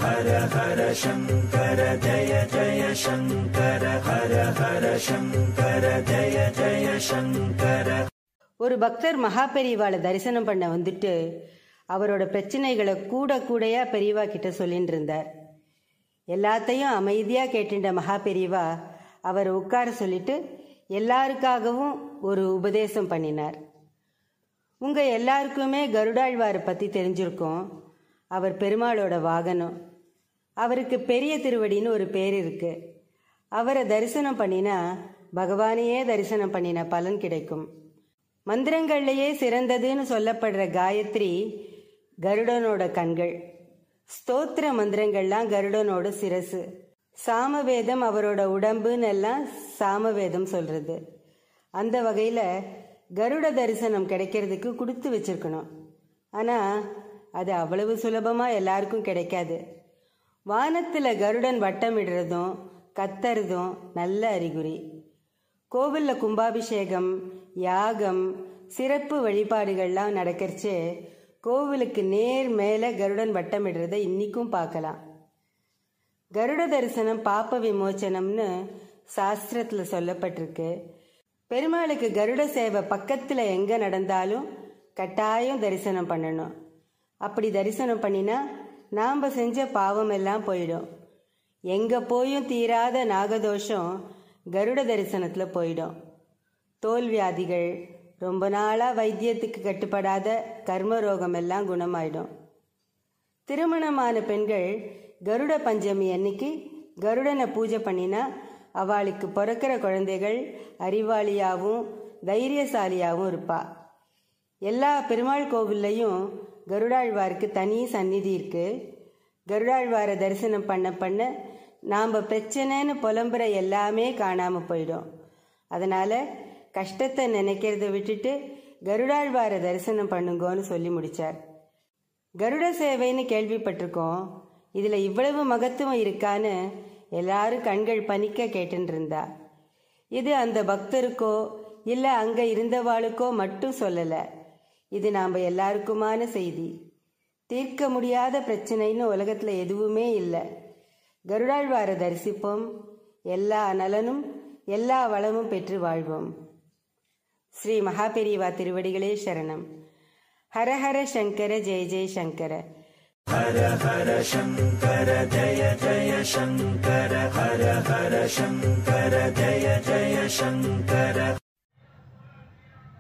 ஒரு பக்தர் மகா பெரியவாளை தரிசனம் பண்ண வந்துட்டு அவரோட பிரச்சனைகளை கூட கூடையா பெரியவா கிட்ட சொல்லிட்டு இருந்தார் எல்லாத்தையும் அமைதியா கேட்டுட்ட மகா பெரியவா அவரை உட்கார சொல்லிட்டு எல்லாருக்காகவும் ஒரு உபதேசம் பண்ணினார் உங்க எல்லாருக்குமே கருடாழ்வாரை பத்தி தெரிஞ்சிருக்கும் அவர் பெருமாளோட வாகனம் அவருக்கு பெரிய திருவடின்னு ஒரு பேர் இருக்கு அவரை தரிசனம் பண்ணினா பகவானையே தரிசனம் பண்ணின பலன் கிடைக்கும் மந்திரங்கள்லேயே சிறந்ததுன்னு சொல்லப்படுற காயத்ரி கருடனோட கண்கள் ஸ்தோத்திர மந்திரங்கள்லாம் கருடனோட சிரசு சாமவேதம் அவரோட உடம்புன்னு எல்லாம் சாமவேதம் சொல்றது அந்த வகையில கருட தரிசனம் கிடைக்கிறதுக்கு கொடுத்து வச்சிருக்கணும் ஆனா அது அவ்வளவு சுலபமா எல்லாருக்கும் கிடைக்காது வானத்துல கருடன் வட்டமிடுறதும் கத்தறதும் நல்ல அறிகுறி கோவில்ல கும்பாபிஷேகம் யாகம் சிறப்பு வழிபாடுகள்லாம் நடக்கிறச்சே கோவிலுக்கு நேர் மேலே கருடன் வட்டமிடுறதை இன்னிக்கும் பார்க்கலாம் கருட தரிசனம் பாப்ப விமோச்சனம்னு சாஸ்திரத்தில் சொல்லப்பட்டிருக்கு பெருமாளுக்கு கருட சேவை பக்கத்தில் எங்கே நடந்தாலும் கட்டாயம் தரிசனம் பண்ணணும் அப்படி தரிசனம் பண்ணினா நாம் செஞ்ச பாவம் எல்லாம் போயிடும் எங்கே போயும் தீராத நாகதோஷம் கருட தரிசனத்தில் போயிடும் தோல் வியாதிகள் ரொம்ப நாளாக வைத்தியத்துக்கு கட்டுப்படாத கர்ம ரோகம் எல்லாம் குணமாயிடும் திருமணமான பெண்கள் கருட பஞ்சமி அன்னைக்கு கருடனை பூஜை பண்ணினா அவளுக்கு பிறக்கிற குழந்தைகள் அறிவாளியாகவும் தைரியசாலியாகவும் இருப்பா எல்லா பெருமாள் கோவில்லையும் கருடாழ்வாருக்கு தனி சந்நிதி இருக்கு கருடாழ்வாரை தரிசனம் பண்ண பண்ண நாம் பிரச்சனைன்னு புலம்புற எல்லாமே காணாமல் போயிடும் அதனால் கஷ்டத்தை நினைக்கிறத விட்டுட்டு கருடாழ்வாரை தரிசனம் பண்ணுங்கோன்னு சொல்லி முடிச்சார் கருட சேவைன்னு கேள்விப்பட்டிருக்கோம் இதில் இவ்வளவு மகத்துவம் இருக்கான்னு எல்லாரும் கண்கள் பனிக்க கேட்டுன்னு இருந்தா இது அந்த பக்தருக்கோ இல்லை அங்கே இருந்தவாளுக்கோ மட்டும் சொல்லலை இது நாம் எல்லாருக்குமான செய்தி தீர்க்க முடியாத பிரச்சனைன்னு உலகத்தில் எதுவுமே இல்லை கருடாழ்வாரை தரிசிப்போம் எல்லா நலனும் எல்லா வளமும் பெற்று வாழ்வோம் ஸ்ரீ மகாபெரிவா திருவடிகளே சரணம் ஹர ஹர சங்கர ஜெய ஜெய சங்கர ஹர ஹர சங்கர ஜய ஜய சங்கர ஹர ஹர சங்கர ஜய ஜய சங்கர